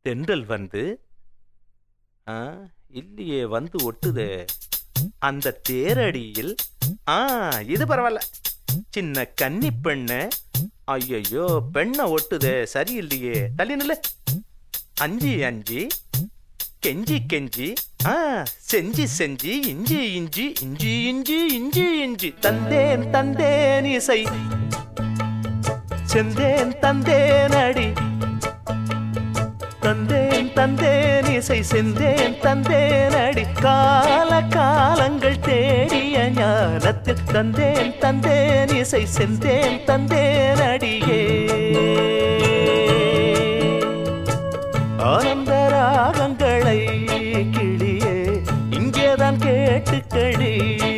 தென்றல் வந்து ஆ இல்லையே வந்து ஒட்டுதே அந்த தேரடியில் ஆ இது பரவாயில்ல சின்ன கன்னி பெண்ணு ஐயையோ பெண்ணை ஒட்டுதே சரியில்லையே தள்ளி நில்லு அஞ்சு அஞ்சு கெஞ்சி கெஞ்சி ஆ செஞ்சி செஞ்சி இஞ்சி இஞ்சி இஞ்சி இஞ்சி இஞ்சி இஞ்சி தந்தேன் தந்தேன் இசை செந்தேன் தந்தேன் அடி தந்தேன் தந்தேன் இசை செந்தேன் தந்தேன் அடி கால காலங்கள் தேடிய ஞானத்தில் தந்தேன் தந்தேன் இசை செந்தேன் தந்தேன் அடியே ஆனந்த ராகங்களை கிளியே இங்கேதான் கேட்டுக்கடி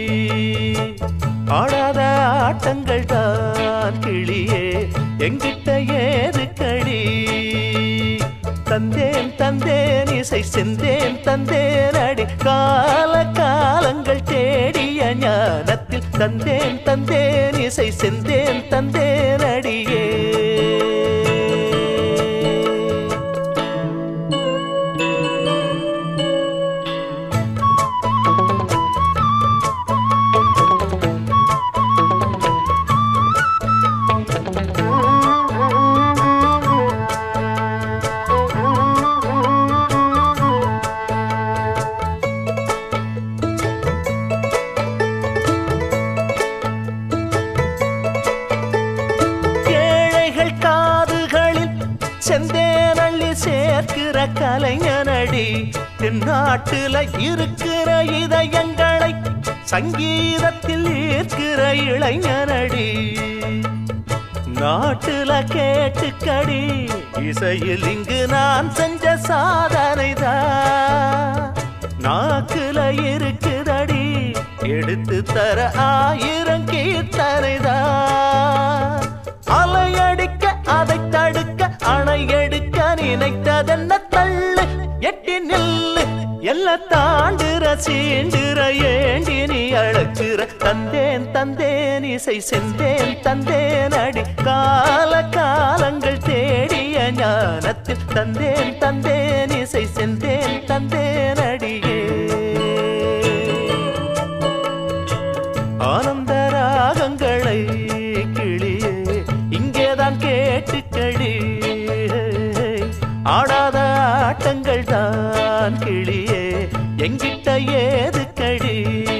ஆடாத ஆட்டங்கள் தான் கிளியே எங்கிட்ட ஏது கடி தந்தேன் தந்தேன் இசை செந்தேன் தந்தேன் அடி கால காலங்கள் தேடிய ஞானத்தில் தந்தேன் தந்தேன் இசை செந்தேன் தந்தேன் அடியே ஏழைகள் காதுகளில் செந்தேனள்ளி சேர்க்கிற கலைஞனடி தென்னாட்டுல இருக்கிற இதயங்களை சங்கீதத்தில் ஈர்க்கிற இளைஞனடி நாட்டுல கேட்டுக்கடி இசையில் இங்கு நான் செஞ்ச சாதனைதான் நாக்குல இருக்குதடி எடுத்து தர ஆயிரம் கீர்த்தனைதான் அலையடிக்க அதை தடுக்க அணை எடுக்க நினைத்ததென்ன தள்ளு எட்டி நில்லு எல்லாம் தாண்டுற சீண்டுற ஏண்டி நீ அழைச்சுற தந்தேன் தந்தேன் இசை செந்தேன் தந்தேன் அடி கால காலங்கள் தேடிய ஞானத்தில் தந்தேன் தந்தேன் இசை செந்தேன் தந்தேன் அடியே ஆனந்த ராகங்களை கிளியே இங்கேதான் கேட்டுக்கடி ஆடாத ஆட்டங்கள் தான் கிளியே எங்கிட்ட ஏது கடி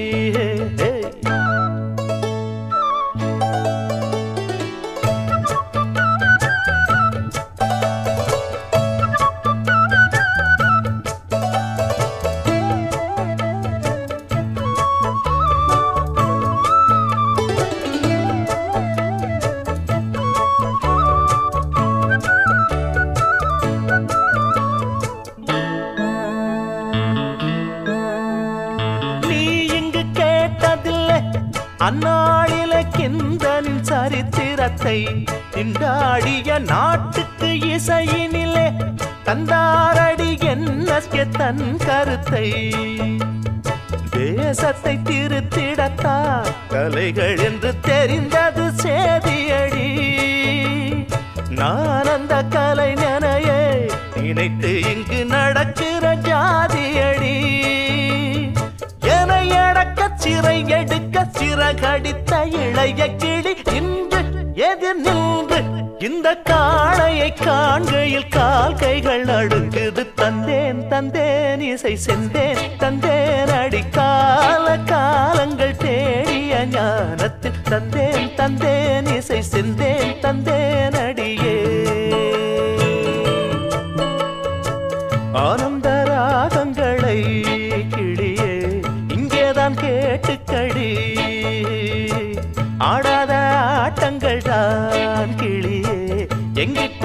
நீ இங்கு கேட்டதில்லை அந்நாளில கிந்தனின் சரித்திரத்தை திண்டாடிய நாட்டுக்கு இசையினிலே தந்தாரடி என்ன தன் கருத்தை தேசத்தை திருத்திடத்தான் கலைகள் என்று தெரிந்தது சேதியடி நான் அந்த கலைஞனையே நினைத்து இங்கு நடக்கிற ஜாதியடி என அடக்க சிறை எடுக்க சிறகடித்த இளைய கிளி இன்று எதிர் நின்று இந்த காளையை காண்கையில் கால் கைகள் அடுக்குது தந்தேன் தந்தேன் இசை செந்தேன் தந்தேன் அடி கால காலங்கள் தேடிய ஞானத்தில் தந்தேன் தந்தேன் இசை செந்தேன் தந்தேன் அடியே ஆனந்த ராகங்களை கிளியே இங்கேதான் கேட்டுக்கடி ஆடாத ஆட்டங்கள் தான் கிளியே எங்கிட்ட